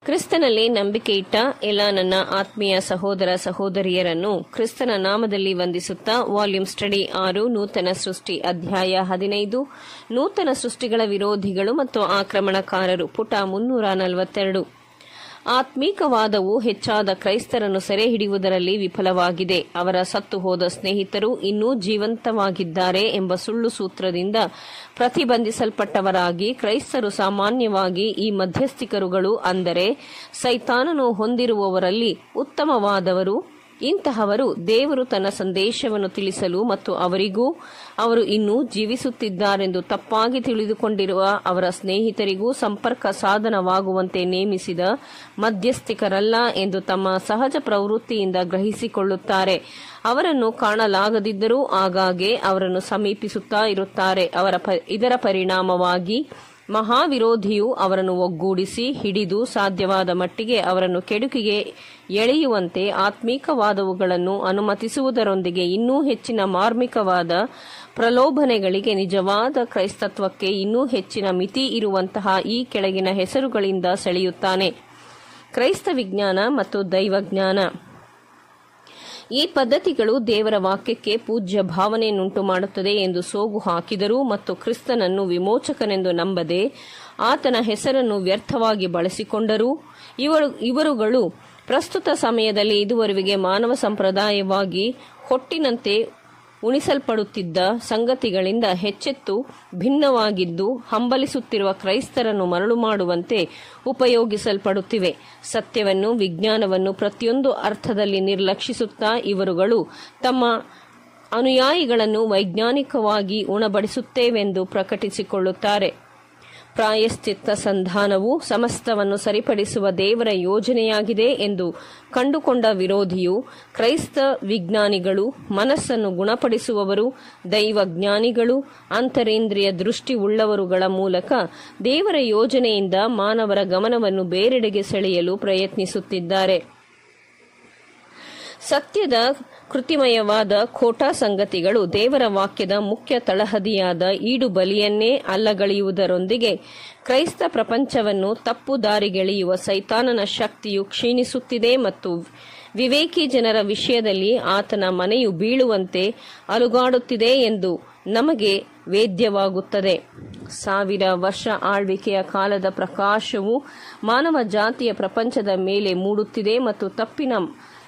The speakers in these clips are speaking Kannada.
ಕ್ರಿಸ್ತನಲ್ಲಿ ನಂಬಿಕೆ ಇಟ್ಟ ಎಲ್ಲ ನನ್ನ ಆತ್ಮೀಯ ಸಹೋದರ ಸಹೋದರಿಯರನ್ನು ಕ್ರಿಸ್ತನ ನಾಮದಲ್ಲಿ ವಂದಿಸುತ್ತಾ ವಾಲ್ಯೂಮ್ ಸ್ಟಡಿ ಆರು ನೂತನ ಸೃಷ್ಟಿ ಅಧ್ಯಾಯ ಹದಿನೈದು ನೂತನ ಸೃಷ್ಟಿಗಳ ವಿರೋಧಿಗಳು ಮತ್ತು ಆಕ್ರಮಣಕಾರರು ಪುಟ ಮುನ್ನೂರ ನಲವತ್ತೆರಡು ಆತ್ಮೀಕವಾದವು ಹೆಚ್ಚಾದ ಕ್ರೈಸ್ತರನ್ನು ಸೆರೆ ಹಿಡಿಯುವುದರಲ್ಲಿ ವಿಫಲವಾಗಿದೆ ಅವರ ಸತ್ತು ಹೋದ ಸ್ನೇಹಿತರು ಇನ್ನೂ ಜೀವಂತವಾಗಿದ್ದಾರೆ ಎಂಬ ಸುಳ್ಳು ಸೂತ್ರದಿಂದ ಪ್ರತಿಬಂಧಿಸಲ್ಪಟ್ಟವರಾಗಿ ಕ್ರೈಸ್ತರು ಸಾಮಾನ್ಯವಾಗಿ ಈ ಮಧ್ಯಸ್ಥಿಕರುಗಳು ಅಂದರೆ ಸೈತಾನನು ಹೊಂದಿರುವವರಲ್ಲಿ ಉತ್ತಮವಾದವರು ಇಂತಹವರು ದೇವರು ತನ್ನ ಸಂದೇಶವನ್ನು ತಿಳಿಸಲು ಮತ್ತು ಅವರಿಗೂ ಅವರು ಇನ್ನೂ ಜೀವಿಸುತ್ತಿದ್ದಾರೆಂದು ತಪ್ಪಾಗಿ ತಿಳಿದುಕೊಂಡಿರುವ ಅವರ ಸ್ನೇಹಿತರಿಗೂ ಸಂಪರ್ಕ ಸಾಧನವಾಗುವಂತೆ ನೇಮಿಸಿದ ಮಧ್ಯಸ್ಥಿಕರಲ್ಲ ಎಂದು ತಮ್ಮ ಸಹಜ ಪ್ರವೃತ್ತಿಯಿಂದ ಗ್ರಹಿಸಿಕೊಳ್ಳುತ್ತಾರೆ ಅವರನ್ನು ಕಾಣಲಾಗದಿದ್ದರೂ ಆಗಾಗ್ಗೆ ಅವರನ್ನು ಸಮೀಪಿಸುತ್ತಾ ಇರುತ್ತಾರೆ ಅವರ ಇದರ ಪರಿಣಾಮವಾಗಿ ಮಹಾವಿರೋಧಿಯು ಅವರನ್ನು ಒಗ್ಗೂಡಿಸಿ ಹಿಡಿದು ಸಾಧ್ಯವಾದ ಮಟ್ಟಿಗೆ ಅವರನ್ನು ಕೆಡುಕಿಗೆ ಎಳೆಯುವಂತೆ ಆತ್ಮೀಕವಾದವುಗಳನ್ನು ಅನುಮತಿಸುವುದರೊಂದಿಗೆ ಇನ್ನೂ ಹೆಚ್ಚಿನ ಮಾರ್ಮಿಕವಾದ ಪ್ರಲೋಭನೆಗಳಿಗೆ ನಿಜವಾದ ಕ್ರೈಸ್ತತ್ವಕ್ಕೆ ಇನ್ನೂ ಹೆಚ್ಚಿನ ಮಿತಿ ಇರುವಂತಹ ಈ ಕೆಳಗಿನ ಹೆಸರುಗಳಿಂದ ಸೆಳೆಯುತ್ತಾನೆ ಕ್ರೈಸ್ತ ವಿಜ್ಞಾನ ಮತ್ತು ದೈವಜ್ಞಾನ ಈ ಪದ್ಧತಿಗಳು ದೇವರ ವಾಕ್ಯಕ್ಕೆ ಪೂಜ್ಯ ಭಾವನೆಯನ್ನುಂಟು ಮಾಡುತ್ತದೆ ಎಂದು ಸೋಗು ಹಾಕಿದರೂ ಮತ್ತು ಕ್ರಿಸ್ತನನ್ನು ವಿಮೋಚಕನೆಂದು ನಂಬದೆ ಆತನ ಹೆಸರನ್ನು ವ್ಯರ್ಥವಾಗಿ ಬಳಸಿಕೊಂಡರೂ ಇವರು ಇವರುಗಳು ಪ್ರಸ್ತುತ ಸಮಯದಲ್ಲಿ ಇದುವರೆಗೆ ಮಾನವ ಸಂಪ್ರದಾಯವಾಗಿ ಹೊಟ್ಟಿನಂತೆ ಉಣಿಸಲ್ಪಡುತ್ತಿದ್ದ ಸಂಗತಿಗಳಿಂದ ಹೆಚ್ಚೆತ್ತು ಭಿನ್ನವಾಗಿದ್ದು ಹಂಬಲಿಸುತ್ತಿರುವ ಕ್ರೈಸ್ತರನ್ನು ಮರಳು ಮಾಡುವಂತೆ ಉಪಯೋಗಿಸಲ್ಪಡುತ್ತಿವೆ ಸತ್ಯವನ್ನು ವಿಜ್ಞಾನವನ್ನು ಪ್ರತಿಯೊಂದು ಅರ್ಥದಲ್ಲಿ ನಿರ್ಲಕ್ಷಿಸುತ್ತಾ ಇವರುಗಳು ತಮ್ಮ ಅನುಯಾಯಿಗಳನ್ನು ವೈಜ್ಞಾನಿಕವಾಗಿ ಉಣಬಡಿಸುತ್ತೇವೆಂದು ಪ್ರಕಟಿಸಿಕೊಳ್ಳುತ್ತಾರೆ ಪ್ರಾಯಶ್ಚಿತ್ತ ಸಂಧಾನವು ಸಮಸ್ತವನ್ನು ಸರಿಪಡಿಸುವ ದೇವರ ಯೋಜನೆಯಾಗಿದೆ ಎಂದು ಕಂಡುಕೊಂಡ ವಿರೋಧಿಯು ಕ್ರೈಸ್ತ ವಿಜ್ಞಾನಿಗಳು ಮನಸ್ಸನ್ನು ಗುಣಪಡಿಸುವವರು ದೈವಜ್ಞಾನಿಗಳು ಅಂತರೇಂದ್ರಿಯ ದೃಷ್ಟಿ ಉಳ್ಳವರುಗಳ ಮೂಲಕ ದೇವರ ಯೋಜನೆಯಿಂದ ಮಾನವರ ಗಮನವನ್ನು ಬೇರೆಡೆಗೆ ಸೆಳೆಯಲು ಪ್ರಯತ್ನಿಸುತ್ತಿದ್ದಾರೆ ಸತ್ಯದ ಕೃತಿಮಯವಾದ ಖೋಟಾ ಸಂಗತಿಗಳು ದೇವರ ವಾಕ್ಯದ ಮುಖ್ಯ ತಳಹದಿಯಾದ ಈಡು ಬಲಿಯನ್ನೇ ಅಲ್ಲಗಳೆಯುವುದರೊಂದಿಗೆ ಕ್ರೈಸ್ತ ಪ್ರಪಂಚವನ್ನು ತಪ್ಪು ದಾರಿಗೆಳೆಯುವ ಸೈತಾನನ ಶಕ್ತಿಯು ಕ್ಷೀಣಿಸುತ್ತಿದೆ ಮತ್ತು ವಿವೇಕಿ ಜನರ ವಿಷಯದಲ್ಲಿ ಆತನ ಮನೆಯು ಬೀಳುವಂತೆ ಅಲುಗಾಡುತ್ತಿದೆ ಎಂದು ನಮಗೆ ವೇದ್ಯವಾಗುತ್ತದೆ ಸಾವಿರ ವರ್ಷ ಆಳ್ವಿಕೆಯ ಕಾಲದ ಪ್ರಕಾಶವು ಮಾನವ ಜಾತಿಯ ಪ್ರಪಂಚದ ಮೇಲೆ ಮೂಡುತ್ತಿದೆ ಮತ್ತು ತಪ್ಪಿನ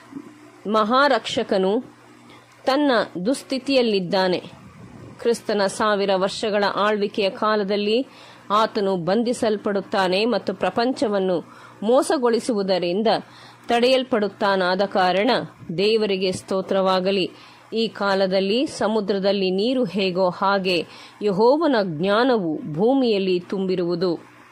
ಮಹಾರಕ್ಷಕನು ತನ್ನ ದುಸ್ಥಿತಿಯಲ್ಲಿದ್ದಾನೆ ಕ್ರಿಸ್ತನ ಸಾವಿರ ವರ್ಷಗಳ ಆಳ್ವಿಕೆಯ ಕಾಲದಲ್ಲಿ ಆತನು ಬಂಧಿಸಲ್ಪಡುತ್ತಾನೆ ಮತ್ತು ಪ್ರಪಂಚವನ್ನು ಮೋಸಗೊಳಿಸುವುದರಿಂದ ತಡೆಯಲ್ಪಡುತ್ತಾನಾದ ಕಾರಣ ದೇವರಿಗೆ ಸ್ತೋತ್ರವಾಗಲಿ ಈ ಕಾಲದಲ್ಲಿ ಸಮುದ್ರದಲ್ಲಿ ನೀರು ಹೇಗೋ ಹಾಗೆ ಯಹೋವನ ಜ್ಞಾನವು ಭೂಮಿಯಲ್ಲಿ ತುಂಬಿರುವುದು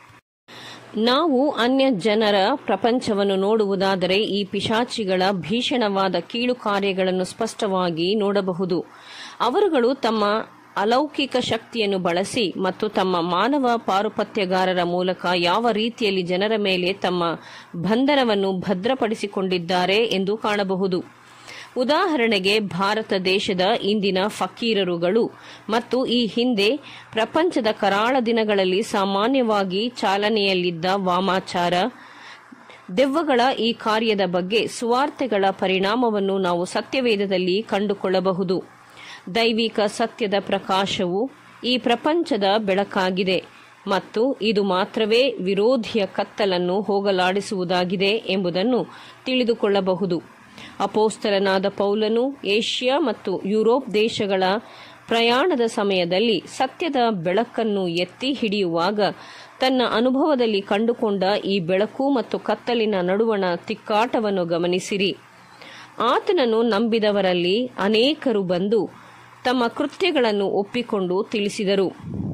ನಾವು ಅನ್ಯ ಜನರ ಪ್ರಪಂಚವನ್ನು ನೋಡುವುದಾದರೆ ಈ ಪಿಶಾಚಿಗಳ ಭೀಷಣವಾದ ಕೀಳು ಕಾರ್ಯಗಳನ್ನು ಸ್ಪಷ್ಟವಾಗಿ ನೋಡಬಹುದು ಅವರುಗಳು ತಮ್ಮ ಅಲೌಕಿಕ ಶಕ್ತಿಯನ್ನು ಬಳಸಿ ಮತ್ತು ತಮ್ಮ ಮಾನವ ಪಾರುಪತ್ಯಗಾರರ ಮೂಲಕ ಯಾವ ರೀತಿಯಲ್ಲಿ ಜನರ ಮೇಲೆ ತಮ್ಮ ಬಂಧನವನ್ನು ಭದ್ರಪಡಿಸಿಕೊಂಡಿದ್ದಾರೆ ಎಂದು ಕಾಣಬಹುದು ಉದಾಹರಣೆಗೆ ಭಾರತ ದೇಶದ ಇಂದಿನ ಫಕೀರರುಗಳು ಮತ್ತು ಈ ಹಿಂದೆ ಪ್ರಪಂಚದ ಕರಾಳ ದಿನಗಳಲ್ಲಿ ಸಾಮಾನ್ಯವಾಗಿ ಚಾಲನೆಯಲ್ಲಿದ್ದ ವಾಮಾಚಾರ ದೆವ್ವಗಳ ಈ ಕಾರ್ಯದ ಬಗ್ಗೆ ಸುವಾರ್ತೆಗಳ ಪರಿಣಾಮವನ್ನು ನಾವು ಸತ್ಯವೇದದಲ್ಲಿ ಕಂಡುಕೊಳ್ಳಬಹುದು ದೈವಿಕ ಸತ್ಯದ ಪ್ರಕಾಶವು ಈ ಪ್ರಪಂಚದ ಬೆಳಕಾಗಿದೆ ಮತ್ತು ಇದು ಮಾತ್ರವೇ ವಿರೋಧಿಯ ಕತ್ತಲನ್ನು ಹೋಗಲಾಡಿಸುವುದಾಗಿದೆ ಎಂಬುದನ್ನು ತಿಳಿದುಕೊಳ್ಳಬಹುದು ಅಪೋಸ್ತಲನಾದ ಪೌಲನು ಏಷ್ಯಾ ಮತ್ತು ಯುರೋಪ್ ದೇಶಗಳ ಪ್ರಯಾಣದ ಸಮಯದಲ್ಲಿ ಸತ್ಯದ ಬೆಳಕನ್ನು ಎತ್ತಿ ಹಿಡಿಯುವಾಗ ತನ್ನ ಅನುಭವದಲ್ಲಿ ಕಂಡುಕೊಂಡ ಈ ಬೆಳಕು ಮತ್ತು ಕತ್ತಲಿನ ನಡುವಣ ತಿಕ್ಕಾಟವನ್ನು ಗಮನಿಸಿರಿ ಆತನನ್ನು ನಂಬಿದವರಲ್ಲಿ ಅನೇಕರು ಬಂದು ತಮ್ಮ ಕೃತ್ಯಗಳನ್ನು ಒಪ್ಪಿಕೊಂಡು ತಿಳಿಸಿದರು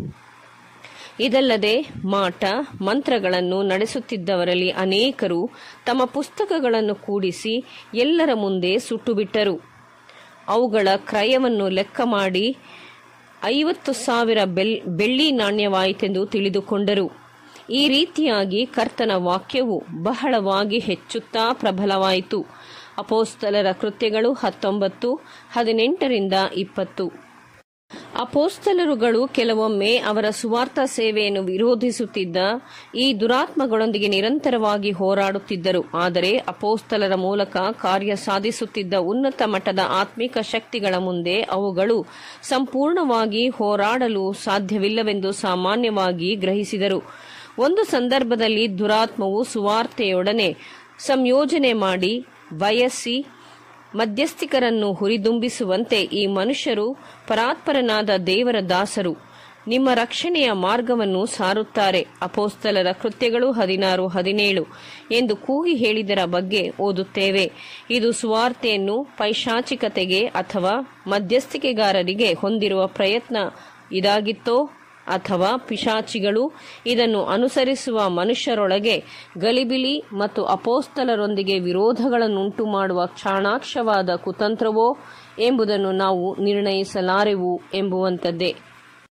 ಇದಲ್ಲದೆ ಮಾಟ ಮಂತ್ರಗಳನ್ನು ನಡೆಸುತ್ತಿದ್ದವರಲ್ಲಿ ಅನೇಕರು ತಮ್ಮ ಪುಸ್ತಕಗಳನ್ನು ಕೂಡಿಸಿ ಎಲ್ಲರ ಮುಂದೆ ಸುಟ್ಟುಬಿಟ್ಟರು ಅವುಗಳ ಕ್ರಯವನ್ನು ಲೆಕ್ಕ ಮಾಡಿ ಐವತ್ತು ಸಾವಿರ ಬೆಲ್ ಬೆಳ್ಳಿ ನಾಣ್ಯವಾಯಿತೆಂದು ತಿಳಿದುಕೊಂಡರು ಈ ರೀತಿಯಾಗಿ ಕರ್ತನ ವಾಕ್ಯವು ಬಹಳವಾಗಿ ಹೆಚ್ಚುತ್ತಾ ಪ್ರಬಲವಾಯಿತು ಅಪೋಸ್ತಲರ ಕೃತ್ಯಗಳು ಹತ್ತೊಂಬತ್ತು ಹದಿನೆಂಟರಿಂದ ಇಪ್ಪತ್ತು ಅಪೋಸ್ತಲರುಗಳು ಕೆಲವೊಮ್ಮೆ ಅವರ ಸುವಾರ್ಥ ಸೇವೆಯನ್ನು ವಿರೋಧಿಸುತ್ತಿದ್ದ ಈ ದುರಾತ್ಮಗಳೊಂದಿಗೆ ನಿರಂತರವಾಗಿ ಹೋರಾಡುತ್ತಿದ್ದರು ಆದರೆ ಅಪೋಸ್ತಲರ ಮೂಲಕ ಕಾರ್ಯ ಸಾಧಿಸುತ್ತಿದ್ದ ಉನ್ನತ ಮಟ್ಟದ ಆತ್ಮಿಕ ಶಕ್ತಿಗಳ ಮುಂದೆ ಅವುಗಳು ಸಂಪೂರ್ಣವಾಗಿ ಹೋರಾಡಲು ಸಾಧ್ಯವಿಲ್ಲವೆಂದು ಸಾಮಾನ್ಯವಾಗಿ ಗ್ರಹಿಸಿದರು ಒಂದು ಸಂದರ್ಭದಲ್ಲಿ ದುರಾತ್ಮವು ಸುವಾರ್ತೆಯೊಡನೆ ಸಂಯೋಜನೆ ಮಾಡಿ ಬಯಸಿ ಮಧ್ಯಸ್ಥಿಕರನ್ನು ಹುರಿದುಂಬಿಸುವಂತೆ ಈ ಮನುಷ್ಯರು ಪರಾತ್ಪರನಾದ ದೇವರ ದಾಸರು ನಿಮ್ಮ ರಕ್ಷಣೆಯ ಮಾರ್ಗವನ್ನು ಸಾರುತ್ತಾರೆ ಅಪೋಸ್ತಲರ ಕೃತ್ಯಗಳು ಹದಿನಾರು ಹದಿನೇಳು ಎಂದು ಕೂಗಿ ಹೇಳಿದರ ಬಗ್ಗೆ ಓದುತ್ತೇವೆ ಇದು ಸುವಾರ್ತೆಯನ್ನು ಪೈಶಾಚಿಕತೆಗೆ ಅಥವಾ ಮಧ್ಯಸ್ಥಿಕೆಗಾರರಿಗೆ ಹೊಂದಿರುವ ಪ್ರಯತ್ನ ಇದಾಗಿತ್ತೋ ಅಥವಾ ಪಿಶಾಚಿಗಳು ಇದನ್ನು ಅನುಸರಿಸುವ ಮನುಷ್ಯರೊಳಗೆ ಗಲಿಬಿಲಿ ಮತ್ತು ಅಪೋಸ್ತಲರೊಂದಿಗೆ ವಿರೋಧಗಳನ್ನುಂಟು ಮಾಡುವ ಚಾಣಾಕ್ಷವಾದ ಕುತಂತ್ರವೋ ಎಂಬುದನ್ನು ನಾವು ನಿರ್ಣಯಿಸಲಾರೆವು ಎಂಬುವಂಥದ್ದೇ